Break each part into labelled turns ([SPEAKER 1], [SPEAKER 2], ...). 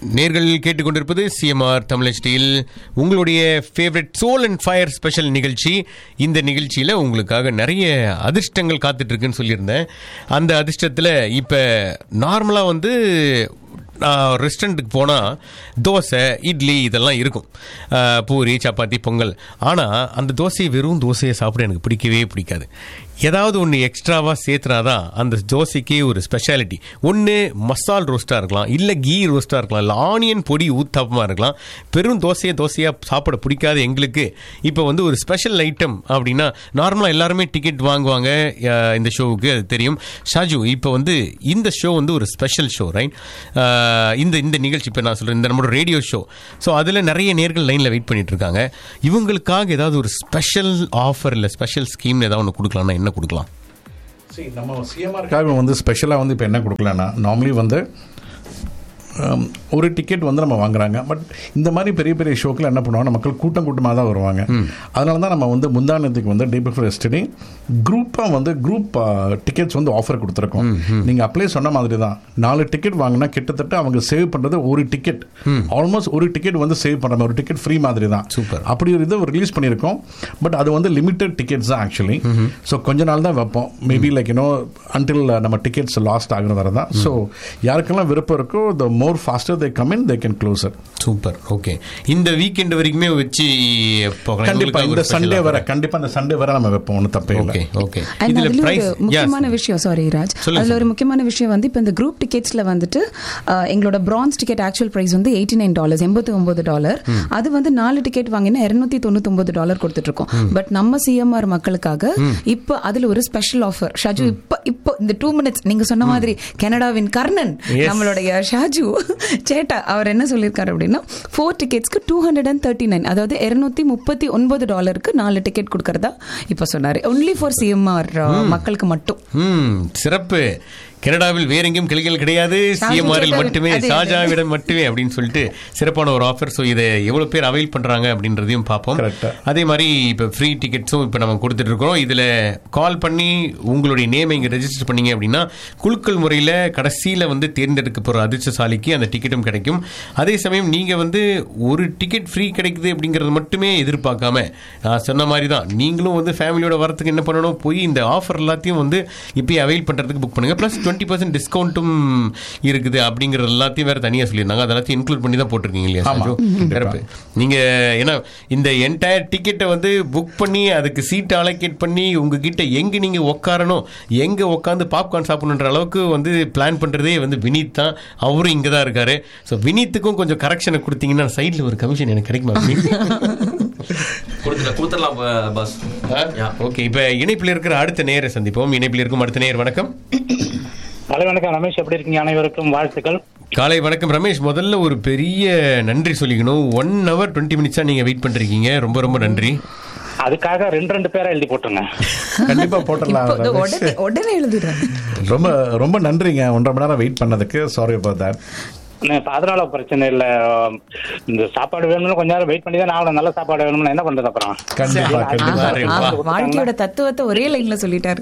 [SPEAKER 1] நேர்கள் கேட்டுக்கொண்டிருப்பது சிஎம்ஆர் தமிழ் உங்களுடைய favourite soul and fire special நிகழ்ச்சி இந்த நிகழ்ச்சியில் உங்களுக்காக நிறைய அதிர்ஷ்டங்கள் காத்துட்டு இருக்குன்னு சொல்லியிருந்தேன் அந்த அதிர்ஷ்டத்தில் இப்போ நார்மலாக வந்து ரெஸ்டாரண்ட்டுக்கு போனால் தோசை இட்லி இதெல்லாம் இருக்கும் ஆஹ் பூரி சப்பாத்தி பொங்கல் ஆனால் அந்த தோசையை வெறும் தோசையை சாப்பிட எனக்கு பிடிக்கவே பிடிக்காது ஏதாவது ஒன்று எக்ஸ்ட்ராவாக சேர்த்துனாதான் அந்த தோசைக்கே ஒரு ஸ்பெஷாலிட்டி ஒன்று மசால் ரோஸ்ட்டாக இருக்கலாம் இல்லை கீ ரோஸ்ட்டாக இருக்கலாம் இல்லை ஆனியன் பொடி ஊத்தாப்பமாக இருக்கலாம் பெரும் தோசையை தோசையாக சாப்பிட பிடிக்காத எங்களுக்கு இப்போ வந்து ஒரு ஸ்பெஷல் ஐட்டம் அப்படின்னா நார்மலாக எல்லாருமே டிக்கெட் வாங்குவாங்க அஹ் இந்த ஷோவுக்கு அது தெரியும் ஷாஜு இப்போ வந்து இந்த ஷோ வந்து ஒரு ஸ்பெஷல் ஷோ ரைட் இந்த இந்த நிகழ்ச்சி இப்போ நான் சொல்கிறேன் இந்த நம்மளோட ரேடியோ ஷோ ஸோ அதில் நிறைய நேர்கள் லைனில் வெயிட் பண்ணிட்டு இருக்காங்க இவங்களுக்காக ஏதாவது ஒரு ஸ்பெஷல் ஆஃபர் இல்லை ஸ்பெஷல் ஸ்கீம் ஏதாவது ஒன்று கொடுக்கலாம்னா என்ன கொடுக்கலாம்
[SPEAKER 2] சரி நம்ம சிஎம்ஆருக்காக வந்து ஸ்பெஷலாக வந்து இப்போ என்ன கொடுக்கலன்னா நார்மலி வந்து ஹம், ஒரு டிக்கெட் வந்து நம்ம வாங்குறாங்க பட் இந்த மாதிரி பெரிய பெரிய ஷோக்கில் என்ன பண்ணுவாங்க மக்கள் கூட்டம் கூட்டமாக தான் வருவாங்க அதனால தான் நம்ம வந்து முந்தானத்துக்கு வந்து டே பிஃபோர் எஸ்டே குரூப்பாக வந்து குரூப் டிக்கெட்ஸ் வந்து ஆஃபர் கொடுத்துருக்கோம் நீங்கள் அப்ளை சொன்ன மாதிரி தான் நாலு டிக்கெட் வாங்கினா கிட்டத்தட்ட அவங்க சேவ் பண்ணுறது ஒரு டிக்கெட் ஆல்மோஸ்ட் ஒரு டிக்கெட் வந்து சேவ் பண்ணுற ஒரு டிக்கெட் ஃப்ரீ மாதிரி தான்
[SPEAKER 1] Super.
[SPEAKER 2] அப்படி ஒரு இது ரிலீஸ் பண்ணியிருக்கோம் பட் அது வந்து லிமிட்டட் டிக்கெட்ஸ் தான் ஆக்சுவலி ஸோ கொஞ்ச நாள் தான் வைப்போம் மேபி லைக் யூனோ அன்டில் நம்ம டிக்கெட்ஸ் லாஸ்ட் ஆகிற வரை தான் ஸோ யாருக்கெல்லாம் விருப்பம் இருக்கோ the more faster they come in they can close it
[SPEAKER 1] super okay இந்த வீக்கெண்ட் வரைக்குமே வச்சு போகலாம்
[SPEAKER 2] கண்டிப்பா
[SPEAKER 1] இவங்களுக்காக
[SPEAKER 2] இந்த
[SPEAKER 1] ஒரு
[SPEAKER 2] சண்டே
[SPEAKER 1] special
[SPEAKER 2] வர
[SPEAKER 1] offer.
[SPEAKER 2] கண்டிப்பா இந்த சண்டே வர நம்ம வைப்போம் ஒன்றும் தப்பே இல்லை
[SPEAKER 1] ஓகே ஓகே
[SPEAKER 3] அண்ட்
[SPEAKER 1] இதுல
[SPEAKER 3] அதுல
[SPEAKER 1] பிரைஸ்
[SPEAKER 3] ஒரு முக்கியமான விஷயம் சாரி ராஜ்
[SPEAKER 1] சொல்லுங்க,
[SPEAKER 3] அதுல ஒரு முக்கியமான விஷயம் வந்து இப்போ இந்த குரூப் டிக்கெட்ஸ்ல வந்துட்டு அஹ், எங்களோட பிரான்ஸ் டிக்கெட் ஆக்சுவல் பிரைஸ் வந்து எயிட்டி நைன் டாலர்ஸ் எண்பத்தி ஒன்பது டாலர் அது வந்து நாலு டிக்கெட் வாங்கினா இருநூத்தி தொண்ணூத்தி ஒன்பது டாலர் கொடுத்துட்டு இருக்கோம் பட் நம்ம சிஎம்ஆர் மக்களுக்காக இப்போ அதுல ஒரு ஸ்பெஷல் ஆஃபர் ஷாஜு இப்போ இப்போ இந்த டூ மினிட்ஸ் நீங்க சொன்ன மாதிரி கனடாவின் கர்ணன்
[SPEAKER 1] Yes.
[SPEAKER 3] நம்மளுடைய ஷாஜு சேட்டா அவர் என்ன சொல்லியிருக்காரு அப்படின்னா ஃபோர் டிக்கெட்ஸ்க்கு two hundred and thirty nine அதாவது இருநூத்தி முப்பத்தி ஒன்பது டாலருக்கு நாலு டிக்கெட் கொடுக்கறதா இப்போ சொன்னாரு ஒன்லி ஃபார் சிஎம்ஆர் மக்களுக்கு மட்டும்
[SPEAKER 1] ம் சிறப்பு கனடாவில் வேற எங்கேயும் கிளைகள் கிடையாது சிஎம்ஆரில்
[SPEAKER 3] கேட்டாரு.
[SPEAKER 1] மட்டுமே
[SPEAKER 3] அது-
[SPEAKER 1] ஷாஜாவிடம் மட்டுமே அப்படின்னு சொல்லிட்டு சிறப்பான ஒரு ஆஃபர் ஸோ இதை எவ்வளவு பேர் அவைல் பண்றாங்க அப்படின்றதையும் பார்ப்போம்
[SPEAKER 2] Correct.
[SPEAKER 1] அதே மாதிரி இப்போ ஃப்ரீ டிக்கெட்ஸும் இப்போ நம்ம கொடுத்துட்டு இருக்கிறோம் இதில் கால் பண்ணி உங்களுடைய நேமை இங்கே ரெஜிஸ்டர் பண்ணீங்க அப்படின்னா குலுக்கல் முறையில் கடைசியில் வந்து தேர்ந்தெடுக்க போகிற அதிர்ஷ்டசாலிக்கு அந்த டிக்கெட்டும் கிடைக்கும் அதே சமயம் நீங்கள் வந்து ஒரு டிக்கெட் ஃப்ரீ கிடைக்குது அப்படிங்கிறது மட்டுமே எதிர்பார்க்காம நான் சொன்ன மாதிரி தான் நீங்களும் வந்து ஃபேமிலியோட வரத்துக்கு என்ன பண்ணணும் போய் இந்த ஆஃபர் எல்லாத்தையும் வந்து இப்போயே அவைல் பண்ணுறதுக்கு புக் பண்ணுங்க ப்ளஸ் டுவெண்ட்டி பர்சன்ட் டிஸ்கவுண்ட்டும் இருக்குது அப்படிங்கிறது எல்லாத்தையும் வேறு தனியாக சொல்லியிருந்தாங்க அதை எல்லாத்தையும் இன்க்ளூட் பண்ணி தான் போட்டிருக்கீங்க இல்லையா
[SPEAKER 2] ஆமா.
[SPEAKER 1] சாஜு? சிறப்பு நீங்க ஏன்னா இந்த என்டையர் டிக்கெட்டை வந்து புக் பண்ணி அதுக்கு சீட் அலோகேட் பண்ணி உங்ககிட்ட எங்க நீங்க உட்காரணும் எங்க உட்காந்து பாப்கார்ன் சாப்பிடணுன்ற அளவுக்கு வந்து பிளான் பண்றதே வந்து வினீத் தான் அவரும் இங்க தான் இருக்காரு ஸோ வினீத்துக்கும் கொஞ்சம் கரெக்ஷனை கொடுத்தீங்கன்னா சைட்ல ஒரு கமிஷன் எனக்கு கிடைக்குமா
[SPEAKER 4] கொடுத்துட கொடுத்துடலாம் பாஸ்
[SPEAKER 1] ஓகே இப்ப இணைப்பில் இருக்கிற அடுத்த நேரை சந்திப்போம் இணைப்பில் இருக்கும் அடுத்த நேர் வணக்கம்
[SPEAKER 5] காலை வணக்கம் ரமேஷ் எப்படி இருக்கீங்க அனைவருக்கும் வாழ்த்துக்கள்
[SPEAKER 1] காலை வணக்கம் ரமேஷ் முதல்ல ஒரு பெரிய நன்றி சொல்லிக்கணும் ஒன் ஹவர் டுவெண்ட்டி மினிட்ஸா நீங்க வெயிட் பண்றீங்க ரொம்ப ரொம்ப நன்றி
[SPEAKER 5] அதுக்காக ரெண்டு ரெண்டு பேரா எழுதி போட்டுருங்க
[SPEAKER 2] கண்டிப்பா போட்டுடலாம்
[SPEAKER 3] இப்போ இதோ
[SPEAKER 2] ரமேஷ்.
[SPEAKER 3] உடனே உடனே எழுதுறேன்
[SPEAKER 2] ரொம்ப ரொம்ப நன்றிங்க ஒன்றரை மணி நேரம் வெயிட் பண்ணதுக்கு சாரி about that
[SPEAKER 5] நான் இப்ப அதனால பிரச்சனை இல்ல இந்த சாப்பாடு வேணும்னு கொஞ்ச நேரம் வெயிட் பண்ணி தான் நான் நல்ல சாப்பாடு வேணும்னு என்ன பண்றது அப்புறம்
[SPEAKER 2] கண்டிப்பா கண்டிப்பா
[SPEAKER 1] சரி,
[SPEAKER 3] ஆ,
[SPEAKER 1] வா.
[SPEAKER 3] வாழ்க்கையோட தத்துவத்தை ஒரே லைன்ல சொல்லிட்டாரு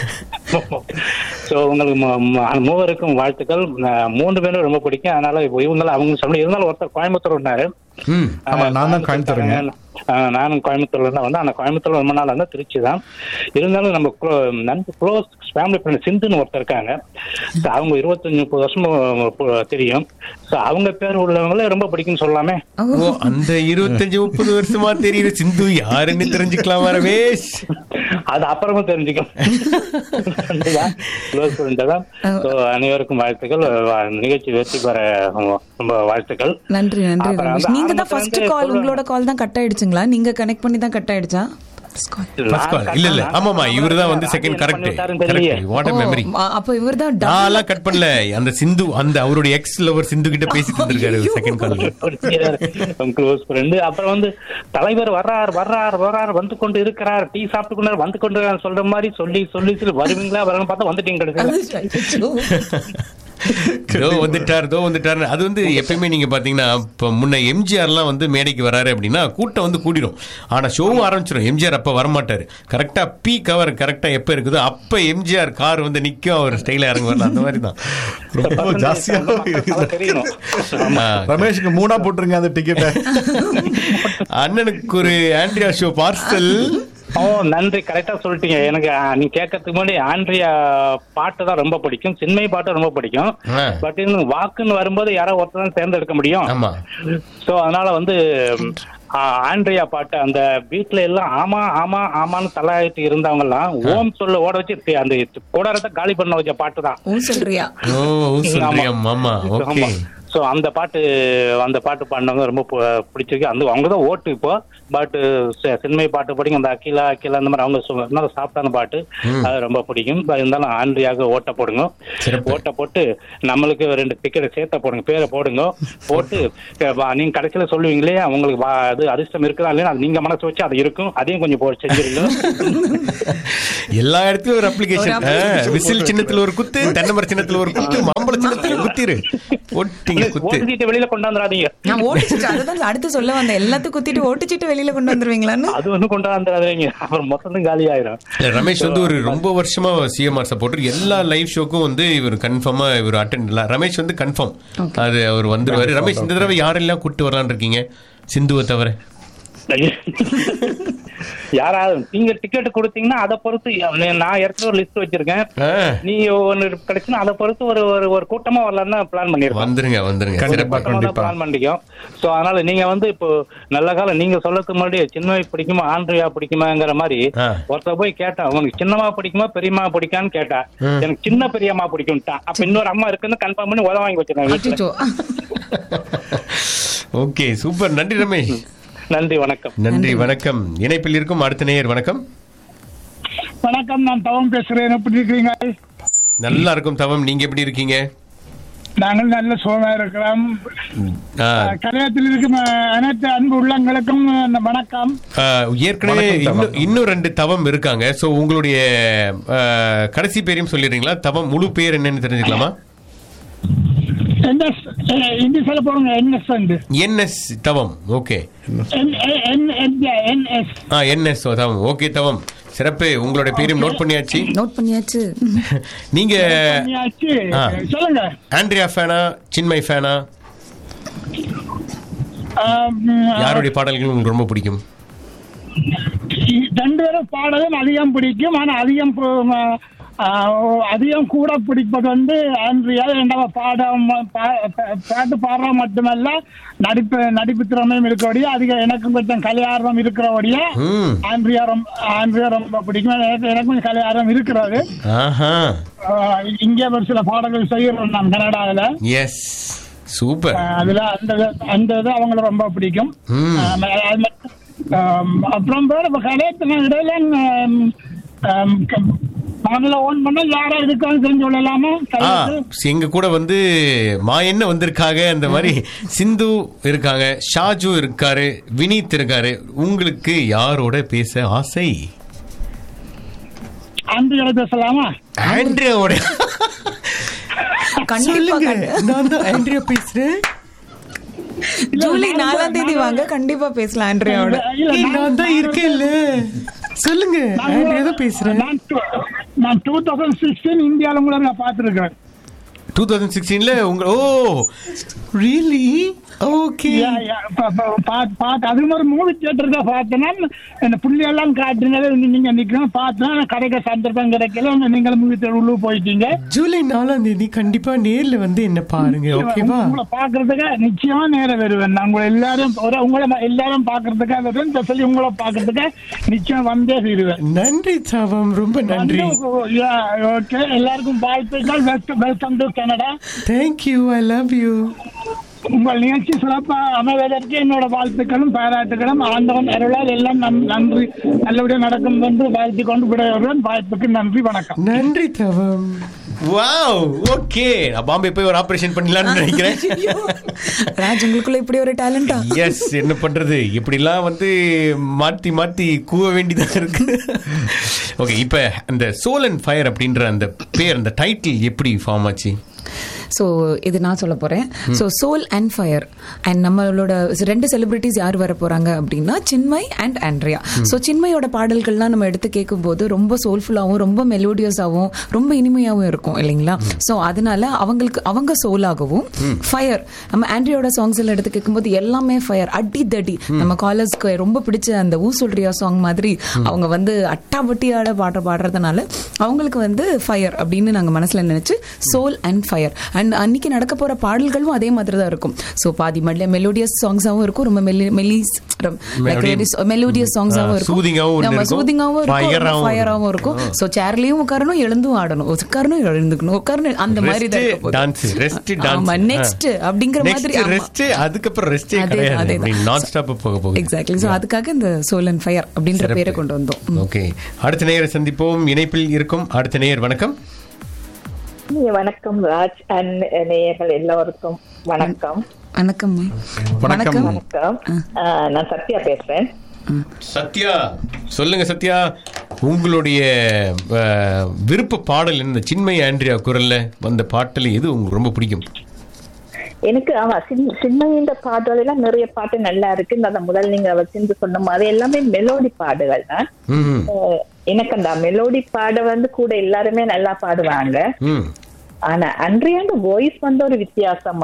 [SPEAKER 5] சோ உங்களுக்கு ம- ம- மூவருக்கும் வாழ்த்துக்கள் அஹ், மூன்று பேரும் ரொம்ப பிடிக்கும் அதனால இப்ப இவங்களும் அவங்க சொல்ல இருந்தாலும் ஒருத்தர் கோயம்புத்தூர் இருந்தாரு
[SPEAKER 1] ம்
[SPEAKER 2] ஆமா நான் தான் கோயம்புத்தூருங்க
[SPEAKER 5] அஹ், நானும் கோயம்புத்தூர்ல தான் வந்து ஆனா கோயம்புத்தூர்ல ரொம்ப நாள் இருந்தா திருச்சி தான் இருந்தாலும் நம்ம clo- நண்பு க்ளோஸ் ஃபேமிலி ஃப்ரெண்ட் சிந்துன்னு ஒருத்தர் இருக்காங்க So, அவங்க இருபத்தஞ்சு முப்பது வருஷமா பு- தெரியும் ஸோ அவங்க பேர் உள்ளவங்கள ரொம்ப பிடிக்கும்னு சொல்லலாமே
[SPEAKER 1] ஓ அந்த இருபத்தஞ்சு முப்பது வருஷமா தெரியுற சிந்து யாருன்னு தெரிஞ்சுக்கலாமா ரமேஷ்
[SPEAKER 5] அது அப்புறமா தெரிஞ்சுக்கும் க்ளோஸ் ஃப்ரெண்ட் தான் ஸோ அனைவருக்கும் வாழ்த்துக்கள் வா- நிகழ்ச்சி வெற்றி பெற ரொம்ப வாழ்த்துக்கள்
[SPEAKER 3] நன்றி நன்றி
[SPEAKER 5] அப்புறம்
[SPEAKER 3] ரமேஷ்
[SPEAKER 5] வந்து
[SPEAKER 3] நீங்க தான்
[SPEAKER 5] ஆரம்பத்துல
[SPEAKER 3] ஃபர்ஸ்ட்
[SPEAKER 5] இருந்து
[SPEAKER 3] கால்
[SPEAKER 5] சொல்றேன்.
[SPEAKER 3] உங்களோட கால் தான் கட் ஆயிடுச்சுங்களா நீங்க கனெக்ட் பண்ணி தான் கட் ஆயிடுச்சா First call.
[SPEAKER 1] First call. இல்ல இல்ல ஆமாமா இவரு தான் வந்து second correct correct what a memory
[SPEAKER 3] ஓ, அப்போ இவர் தான்
[SPEAKER 1] நான்லாம் கட் பண்ணல அந்த சிந்து அந்த அவருடைய எக்ஸ் லவர் சிந்து கிட்ட பேசிட்டு இருந்திருக்காரு செகண்ட் கால்ல
[SPEAKER 5] க்ளோஸ் ஃப்ரெண்டு அப்புறம் வந்து தலைவர் வர்றார் வர்றார் வர்றார் வந்து கொண்டு இருக்கிறார் டீ சாப்பிட்டு கொண்டு வந்து கொண்டு இருக்கார் சொல்ற மாதிரி சொல்லி சொல்லி சொல்லி வருவீங்களா வரணும் பார்த்தா வந்துட்டீங்க கடைசியில
[SPEAKER 1] தோ வந்துட்டார் தோ வந்துட்டார் அது வந்து எப்பயுமே நீங்க பாத்தீங்கன்னா இப்போ முன்ன எம்ஜிஆர்லாம் வந்து மேடைக்கு வராரு அப்படின்னா கூட்டம் வந்து கூடிடும் ஆனா ஷோவும் ஆரம்பிச்சிடும் எம்ஜிஆர் அப்ப வரமாட்டாரு கரெக்டா பீ கவர் கரெக்டா எப்ப இருக்குதோ அப்ப எம்ஜிஆர் கார் வந்து நிக்கும் அவர் ஸ்டைல இறங்க வரல அந்த மாதிரி தான்
[SPEAKER 2] ரொம்ப ஜாஸ்தியா
[SPEAKER 5] அதான் தெரியணும்
[SPEAKER 1] ஆ,
[SPEAKER 2] ரமேஷ்க்கு மூணா போட்டுருங்க அந்த டிக்கெட்டை
[SPEAKER 1] அண்ணனுக்கு ஒரு ஆண்ட்ரியா ஷோ பார்சல்
[SPEAKER 5] ஓ நன்றி கரெக்டா சொல்லிட்டீங்க எனக்கு ஆ, நீங்க கேட்கறதுக்கு முன்னாடி ஆண்ட்ரியா பாட்டு தான் ரொம்ப பிடிக்கும் சின்மை பாட்டு ரொம்ப பிடிக்கும்
[SPEAKER 1] ஆ.
[SPEAKER 5] பட் இன்னும் வாக்குன்னு வரும்போது யாரோ ஒருத்தர் தான் தேர்ந்தெடுக்க முடியும்
[SPEAKER 1] ஆமா
[SPEAKER 5] சோ அதனால வந்து ம், ஆ, ஆண்ட்ரியா பாட்டு அந்த வீட்ல எல்லாம் ஆமா ஆமா ஆமான்னு தலையாயிட்டு இருந்தவங்க எல்லாம் ஓம் சொல்ல ஓட வச்சு தி- அந்த கூடாரத்தை காலி பண்ண வச்ச பாட்டு தான்
[SPEAKER 3] ஓ சொல்றியா
[SPEAKER 1] ஓ சொல்றியா ஆமா ஓகே
[SPEAKER 5] சோ அந்த பாட்டு அந்த பாட்டு பாடினவங்க ரொம்ப பு- பிடிச்சிருக்கு அந்த அவங்க தான் ஓட்டு இப்போ பட் சின்மை பாட்டு படிக்கும் அந்த அகிலா அகிலா அந்த மாதிரி அவங்க சொ- நல்ல சாப்பிட்டான பாட்டு அது ரொம்ப பிடிக்கும் But இருந்தாலும் ஆண்ட்ரியாக ஓட்ட போடுங்க
[SPEAKER 1] சிறப்பு.
[SPEAKER 5] ஓட்ட போட்டு நம்மளுக்கு ரெண்டு டிக்கெட் சேர்த்த போடுங்க பேரை போடுங்க போட்டு அஹ், வா- நீங்க கடைசியில சொல்லுவீங்களே உங்களுக்கு வா- அது அதிர்ஷ்டம் இருக்குதா இல்லையா அது நீங்க மனசு வச்சு அது இருக்கும் அதையும் கொஞ்சம் போ செஞ்சிருங்க
[SPEAKER 1] எல்லா இடத்துலயும் ஒரு
[SPEAKER 3] ஒரு
[SPEAKER 1] அப்ளிகேஷன்
[SPEAKER 3] application.
[SPEAKER 1] விசில் சின்னத்துல ஒரு குத்து தென்னமர சின்னத்துல ஒரு குத்து மாம்பழ சின்னத்துல குத்திரு போட்டீங்க குத்து
[SPEAKER 5] ஓட்டுக்கிட்டு வெளியில கொண்டாந்துடாதீங்க
[SPEAKER 3] நான் ஓட்டுச்சீட்டு அதுதான் அடுத்து சொல்ல வந்தேன் எல்லாத்தையும் குத்திட்டு ஓட்டுச்சீட்டு வெளியில கொண்டு வந்துருவீங்களான்னு
[SPEAKER 5] அது ஒண்ணும் கொண்டாந்துடாதீங்க அப்புறம் மொத்தம் காலி ஆயிரும்
[SPEAKER 1] இல்ல, ரமேஷ் வந்து ஒரு ரொம்ப வருஷமா சிஎம்ஆர் சப்போர்ட்டர் எல்லா லைவ் ஷோக்கும் வந்து இவர் கன்ஃபார்மா இவர் அட்டென்ட் இல்ல ரமேஷ் வந்து கன்ஃபார்ம் அது அவர் வந்துருவாரு ரமேஷ் இந்த தடவை யாரெல்லாம் கூட்டு வரலான்னு இருக்கீங்க சிந்துவை தவிர
[SPEAKER 5] யாராவது நீங்க டிக்கெட் கொடுத்தீங்கன்னா அதை பொறுத்து நான் ஏற்கனவே ஒரு லிஸ்ட் வச்சிருக்கேன்
[SPEAKER 1] ஆ,
[SPEAKER 5] நீ ஒன்னு கிடைச்சுன்னா அதை பொறுத்து ஒரு ஒரு ஒரு கூட்டமா வரலாம்னு பிளான் பண்ணிருக்கோம்
[SPEAKER 1] வந்துருங்க வந்துருங்க
[SPEAKER 2] கண்டிப்பா.
[SPEAKER 1] சிறப்பா
[SPEAKER 2] கண்டிப்பா.
[SPEAKER 5] பிளான் பண்ணிக்கோம் சோ அதனால நீங்க வந்து இப்போ நல்ல காலம் நீங்க சொல்லறதுக்கு முன்னாடி சின்னவை பிடிக்குமா ஆண்ட்ரியா பிடிக்குமாங்கிற மாதிரி
[SPEAKER 1] ஆ.
[SPEAKER 5] ஒருத்தர் போய் கேட்டா உனக்கு சின்னமா பிடிக்குமா பெரியம்மா பிடிக்கான்னு கேட்டா
[SPEAKER 1] ம்.
[SPEAKER 5] எனக்கு சின்ன பெரியம்மா பிடிக்கும்ட்டான் அப்ப இன்னொரு அம்மா இருக்குன்னு கன்ஃபார்ம் பண்ணி உதவ வாங்கி வச்சிருக்கேன் வீட்டுல.
[SPEAKER 3] அச்சோ
[SPEAKER 1] ஓகே சூப்பர் நன்றி ரமேஷ்
[SPEAKER 5] நன்றி வணக்கம்
[SPEAKER 1] நன்றி வணக்கம் இணைப்பில் இருக்கும் அடுத்த நேயர் வணக்கம்
[SPEAKER 4] வணக்கம் நான் தவம் பேசுறேன் எப்படி இருக்கிறீங்க
[SPEAKER 1] நல்லா இருக்கும் தவம் நீங்க எப்படி இருக்கீங்க
[SPEAKER 4] நாங்கள் நல்ல சுகமா இருக்கிறோம்
[SPEAKER 1] ஆ,
[SPEAKER 4] கலையத்தில் இருக்கும் அஹ், அனைத்து அன்பு உள்ளங்களுக்கும் அஹ், வணக்கம்
[SPEAKER 1] ஆ, ஏற்கனவே
[SPEAKER 2] வணக்கம், தவம்.
[SPEAKER 1] இன்னும் இன்னும் ரெண்டு தவம் இருக்காங்க சோ உங்களுடைய ஆ, கடைசி பேரையும் சொல்லிடுறீங்களா தவம் முழு பேர் என்னன்னு தெரிஞ்சுக்கலாமா
[SPEAKER 4] என்எஸ் இந்தி சொல்ல போறோங்க என்எஸ் வந்து
[SPEAKER 1] என்எஸ் தவம் ஓகே
[SPEAKER 4] என்எஸ்
[SPEAKER 1] ஆ என்எஸ் தவம் ஓகே தவம் சிறப்பு உங்களுடைய பேரையும் நோட் பண்ணியாச்சு
[SPEAKER 3] நோட் பண்ணியாச்சு
[SPEAKER 1] நீங்க ஆ.
[SPEAKER 4] சொல்லுங்க
[SPEAKER 1] ஆண்ட்ரியா ஃபேனா சின்மை ஃபேனா
[SPEAKER 4] ஆம்,
[SPEAKER 1] யாருடைய பாடல்கள் உங்களுக்கு ரொம்ப பிடிக்கும்
[SPEAKER 4] ரெண்டு பேரும் பாடலும் அதிகம் பிடிக்கும் ஆனா அதிகம் பு- ஆஹ், அதிகம் கூட பிடிப்பது வந்து ஆண்ட்ரியா ரெண்டாவது பாடம் பா- பா- பாட்டு பாடுற மட்டுமல்ல நடிப்பு நடிப்பு திறமையும் இருக்கிறபடியே அதிக எனக்கும் கொஞ்சம் கலையார்வம் இருக்கிறபடியே
[SPEAKER 1] ம்
[SPEAKER 4] ஆண்ட்ரியா ரொம்ப ஆண்ட்ரியா ரொம்ப பிடிக்கும் எனக்கு எனக்கும் கொஞ்சம் கலையார்வம் இருக்கிறது
[SPEAKER 1] ஆஹா
[SPEAKER 4] ஆஹ், இங்கே ஒரு சில பாடல்கள் செய்யறோம் நான் கனடாவில்
[SPEAKER 1] எஸ் சூப்பர்
[SPEAKER 4] அதுல அந்த அந்த இது அவங்களை ரொம்ப பிடிக்கும்
[SPEAKER 1] ம்.
[SPEAKER 4] ஆம், அது மட்டும், ஆம், அப்புறம் வேற இப்ப கலையத்தின இடையில ஆம், ஆம், க- வானல ஓன் பண்ண யாரா இருக்கான்னு தெரிஞ்சு கொள்ளலாமா
[SPEAKER 1] ஆ
[SPEAKER 4] கலையத்து
[SPEAKER 1] எங்க கூட வந்து மாயன்ன வந்திருக்காங்க அந்த மாதிரி சிந்து இருக்காங்க ஷாஜு இருக்காரு வினீத் இருக்காரு உங்களுக்கு யாரோட பேச ஆசை
[SPEAKER 4] ஆண்ட்ரியோட பேசலாமா
[SPEAKER 1] ஆண்ட்ரியாவோட
[SPEAKER 3] கண்டிப்பா
[SPEAKER 1] சொல்லுங்க
[SPEAKER 3] கண்டி-
[SPEAKER 1] நான் தான் ஆண்ட்ரியா பேசுறேன்
[SPEAKER 3] ஜூலை நாலாம் தேதி வாங்க கண்டிப்பா பேசலாம் ஆண்ட்ரியாவோட
[SPEAKER 4] இல்ல,
[SPEAKER 1] ஏய்,
[SPEAKER 4] நான்
[SPEAKER 1] நான் தான் இருக்கேன்ல சொல்லுங்க ஆண்ட்ரியா தான் பேசுறேன்
[SPEAKER 4] நான் டூ- நான் டூ தௌசண்ட் சிக்ஸ்டீன் இந்தியாவில் உங்களை நான் பார்த்துருக்கேன்
[SPEAKER 1] டூ தௌசண்ட் சிக்ஸ்டீன்ல உங்க ஓ ரியலி ஓகே
[SPEAKER 4] அது மாதிரி மூவி தியேட்டர் தான் பார்த்தேன்னா இந்த புள்ளியெல்லாம் காட்டுனது நீங்க நிக்கணும் பார்த்தேன் கிடைக்க சந்தர்ப்பம் கிடைக்கல நீங்க மூவி தியேட்டர் உள்ள போயிட்டீங்க
[SPEAKER 1] ஜூலை நாலாம் தேதி கண்டிப்பா நேர்ல வந்து என்ன பாருங்க ஓகேவா
[SPEAKER 4] உங்களை பாக்குறதுக்கு நிச்சயமா நேரம் வருவேன் நான் உங்களை எல்லாரும் ஒரு உங்களை ம- எல்லாரும் பாக்குறதுக்காக வருவேன் ஸ்பெஷலி உங்களை பாக்குறதுக்கு நிச்சயம் வந்தே தீருவேன்
[SPEAKER 1] நன்றி சாவம் ரொம்ப நன்றி
[SPEAKER 4] ஓகே எல்லாருக்கும் வாழ்த்துக்கள் welcome to Canada
[SPEAKER 1] thank you I love you
[SPEAKER 4] உங்கள் நிகழ்ச்சி சிறப்பா அமைவதற்கு என்னோட வாழ்த்துக்களும் பாராட்டுகளும் ஆண்டவன் அருளால் எல்லாம் நன்- நன்றி நல்லபடியாக நடக்கும் என்று வாழ்த்தி கொண்டு விடைபெறுவேன் வாய்ப்புக்கு நன்றி வணக்கம்
[SPEAKER 1] நன்றி தவம் வாவ் ஓகே நான் பாம்பே போய் ஒரு ஆபரேஷன் பண்ணலாம்னு நினைக்கிறேன்
[SPEAKER 3] ராஜ் உங்களுக்குள்ள இப்படி ஒரு டேலண்டா
[SPEAKER 1] எஸ் என்ன பண்றது இப்படிலாம் வந்து மாத்தி மாத்தி கூவ வேண்டியதா இருக்கு ஓகே இப்ப அந்த சோல் அண்ட் ஃபயர் அப்படின்ற அந்த பேர் அந்த டைட்டில் எப்படி ஃபார்ம் ஆச்சு
[SPEAKER 3] ஸோ இது நான் சொல்ல போறேன் so soul and fire and நம்மளோட ரெண்டு செலிபிரிட்டிஸ் யார் வர போறாங்க அப்படின்னா சின்மய் அண்ட் ஆண்ட்ரியா ஸோ சின்மயோட பாடல்கள்லாம் நம்ம எடுத்து கேட்கும்போது ரொம்ப சோல்ஃபுல்லாகவும் ரொம்ப மெலோடியஸாகவும் ரொம்ப இனிமையாகவும் இருக்கும் இல்லைங்களா ஸோ அதனால அவங்களுக்கு அவங்க சோலாகவும் ஃபயர் நம்ம ஆண்ட்ரியோட சாங்ஸ் எல்லாம் எடுத்து கேட்கும்போது எல்லாமே ஃபயர் அடி தடி நம்ம காலர்ஸ்க்கு ரொம்ப பிடிச்ச அந்த ஊ சொல்றியா சாங் மாதிரி அவங்க வந்து அட்டாபட்டியாட பாடுற பாடுறதுனால அவங்களுக்கு வந்து ஃபயர் அப்படின்னு நாங்க மனசுல நினைச்சு சோல் அண்ட் ஃபயர் அண்ட் அன்னைக்கு நடக்க போற பாடல்களும் அதே மாதிரி தான் இருக்கும் ஸோ பாதி மல்ல மெலோடியஸ் சாங்ஸாவும் இருக்கும் ரொம்ப மெலி மெலிஸ்
[SPEAKER 1] Melodious.
[SPEAKER 3] மெலோடியஸ் சாங்ஸாவும்
[SPEAKER 1] ஆ,
[SPEAKER 3] இருக்கும்
[SPEAKER 1] soothing ஆவும் ஒண்ணு
[SPEAKER 3] நம்ம
[SPEAKER 1] இருக்கும்.
[SPEAKER 3] சூதிங்காவும் இருக்கும்
[SPEAKER 1] Fire-ஆவும்
[SPEAKER 3] ஃபயராகவும் இருக்கும் ஸோ சேர்லயும் உட்காரணும் எழுந்தும் ஆடணும் உட்காரணும் எழுந்துக்கணும் உட்காரணும் அந்த மாதிரி தான் இருக்க போகுது.
[SPEAKER 1] டான்ஸ் ரெஸ்ட் டான்ஸ்
[SPEAKER 3] ஆமா நெக்ஸ்ட் அப்படிங்கிற மாதிரி ஆமா.
[SPEAKER 1] ரெஸ்ட் அதுக்கப்புறம் ரெஸ்டே
[SPEAKER 3] அதே-
[SPEAKER 1] கிடையாது
[SPEAKER 3] அதேதான்.
[SPEAKER 1] நான் ஸ்டாப் போக போகுது
[SPEAKER 3] எக்ஸாக்ட்லி ஸோ அதுக்காக இந்த சோல் அண்ட் ஃபயர் அப்படின்ற பேரை கொண்டு வந்தோம் ம்.
[SPEAKER 1] ஓகே அடுத்த நேயரை சந்திப்போம் இணைப்பில் இருக்கும் அடுத்த நேயர் வணக்கம்
[SPEAKER 6] வணக்கம் ராஜ் அண்ட் நேயர்கள் எல்லோருக்கும் வணக்கம்
[SPEAKER 3] வணக்கம்
[SPEAKER 2] வணக்கம்.
[SPEAKER 6] வணக்கம் ஆஹ் நான் சத்யா பேசுறேன்
[SPEAKER 1] சத்யா சொல்லுங்க சத்யா உங்களுடைய அஹ், விருப்ப பாடல் இந்த சின்மய ஆண்ட்ரியா குரல்ல வந்த பாட்டுல எது உங்களுக்கு ரொம்ப பிடிக்கும்
[SPEAKER 6] எனக்கு ஆமா சின்- சின்மையின் பாடல் எல்லாம் நிறைய பாட்டு நல்லா இருக்கு இந்த அந்த முதல் நீங்க வச்சிருந்து சொன்ன மாதிரி எல்லாமே மெலோடி பாடுகள் தான்
[SPEAKER 1] ம்
[SPEAKER 6] ஆஹ் எனக்கு அந்த மெலோடி பாட வந்து கூட எல்லாருமே நல்லா பாடுவாங்க
[SPEAKER 1] ம்
[SPEAKER 6] ஆனா அன்றைய வாய்ஸ் வந்து ஒரு வித்தியாசம்